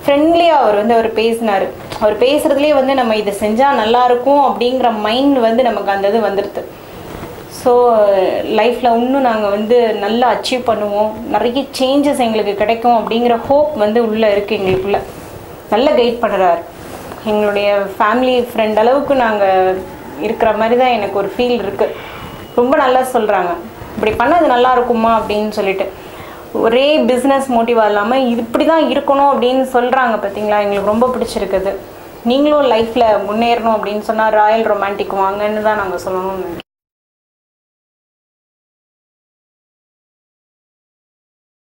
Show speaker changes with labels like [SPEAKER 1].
[SPEAKER 1] ஃப்ரெண்ட்லியாக அவர் வந்து அவர் பேசினார் அவர் பேசுகிறதுலேயே வந்து நம்ம இதை செஞ்சால் நல்லாயிருக்கும் அப்படிங்கிற மைண்ட் வந்து நமக்கு அந்த இது வந்துடுது ஸோ லைஃப்பில் இன்னும் நாங்கள் வந்து நல்லா அச்சீவ் பண்ணுவோம் நிறைய சேஞ்சஸ் எங்களுக்கு கிடைக்கும் அப்படிங்கிற ஹோப் வந்து உள்ளே இருக்குது எங்களுக்குள்ள நல்ல கைட் பண்ணுறாரு எங்களுடைய ஃபேமிலி ஃப்ரெண்ட் அளவுக்கு நாங்கள் இருக்கிற மாதிரி தான் எனக்கு ஒரு ஃபீல் இருக்குது ரொம்ப நல்லா சொல்கிறாங்க இப்படி பண்ணது நல்லா இருக்குமா அப்படின்னு சொல்லிட்டு ஒரே பிஸ்னஸ் மோட்டிவாக இல்லாமல் இது இப்படி தான் இருக்கணும் அப்படின்னு சொல்கிறாங்க பார்த்தீங்களா எங்களுக்கு ரொம்ப பிடிச்சிருக்குது நீங்களும் லைஃப்பில் முன்னேறணும் அப்படின்னு சொன்னால் ராயல் ரொமான்டிக் வாங்கன்னு தான் நாங்கள் சொல்லணும்னு நினைக்கிறோம்